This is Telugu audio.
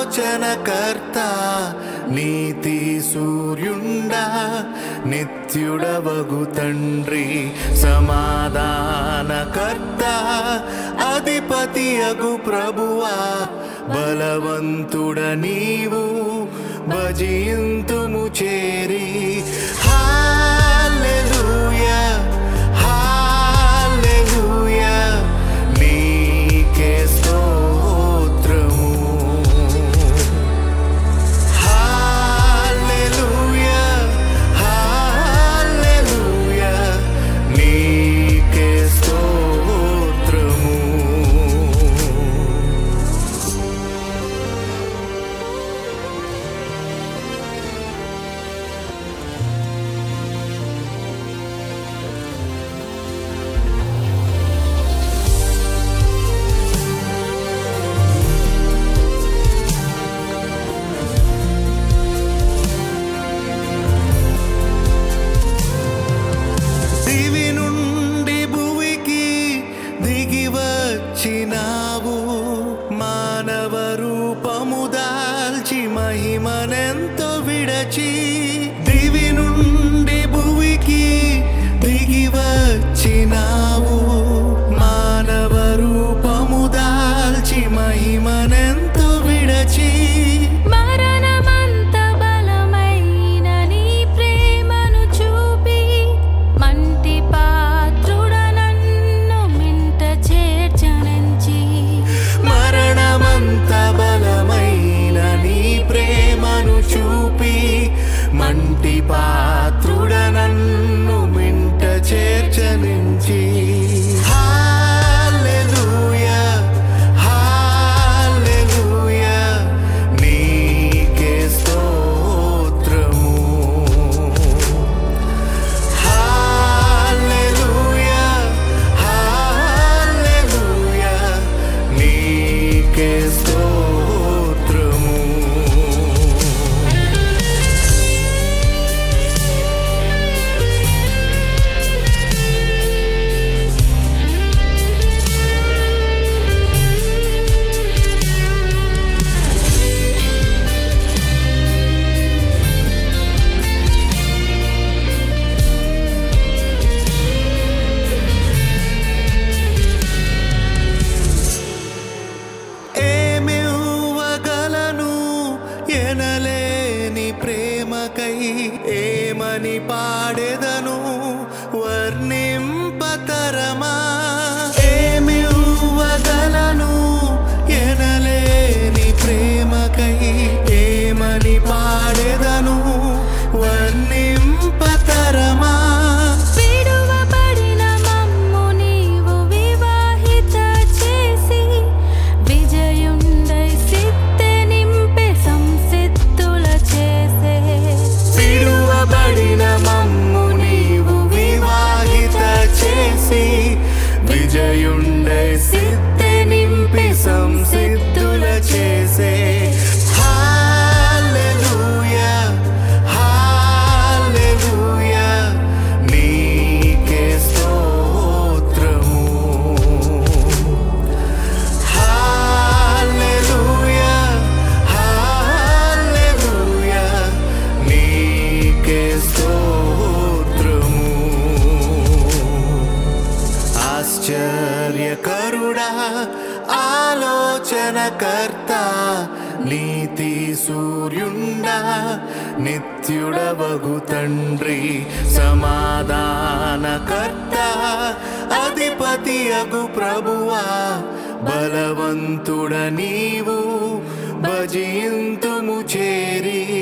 ఆలోచనకర్త నీతి సూర్యుండా నిత్యుడవగు తండ్రి సమాధానకర్త అధిపతి అగు ప్రభువా బలవంతుడ నీవు భజింతుము చేరి హల్లెలూయా హల్లెలూయా నీకే స్తోత్రము హల్లెలూయా హల్లెలూయా నీకే స్తోత్రము దివి నుండి భువికి దిగి వచ్చినావు మానవ రూపము దాల్చి మహిమనెంతో విడచి దివి నుండి భువికి దిగి వచ్చినావు మానవ రూపము దాల్చి మహిమనెంతో విడచి మరణమంత బలమైన నీ ప్రేమను చూపి మంటి పాత్రుడ నన్ను మింట చేర్చనంచి మరణమంత బలమైన నీ ప్రేమను చూపి మంటి పాత్రుడ నన్ను మింట చేర్చనించి హల్లెలూయా హల్లెలూయా నీకే స్తోత్రము హల్లెలూయా హల్లెలూయా నీకే స్తోత్రము ఏమివ్వగలను ఎనలేని ప్రేమకై ఏమని పాడెదను వర్ణింపతరమా ఏమివ్వగలను ఎనలేని ప్రేమకై ఏమని పాడెదను వర్ణింపతరమా విడువబడిన మమ్ము నీవు వివాహిత చేసి విజయుండై సిత్తె నింపే సంసిద్ధుల చేసే పిడువబడిన మమ్ము నీవు వివాహిత చేసి విజయుండై సిద్ధి నింపి సంసిద్ధుల చేసే హల్లెలూయా హల్లెలూయా నీకే స్తోత్రము హల్లెలూయా హల్లెలూయా నీకే స్తోత్రము ఆశ్చర్యకరుడా ఆలోచనకర్త నీతి సూర్యుండా నిత్యుడవగు తండ్రి సమాధానకర్త అధిపతి అగు ప్రభువా బలవంతుడ నీవు భజింతుము చేరి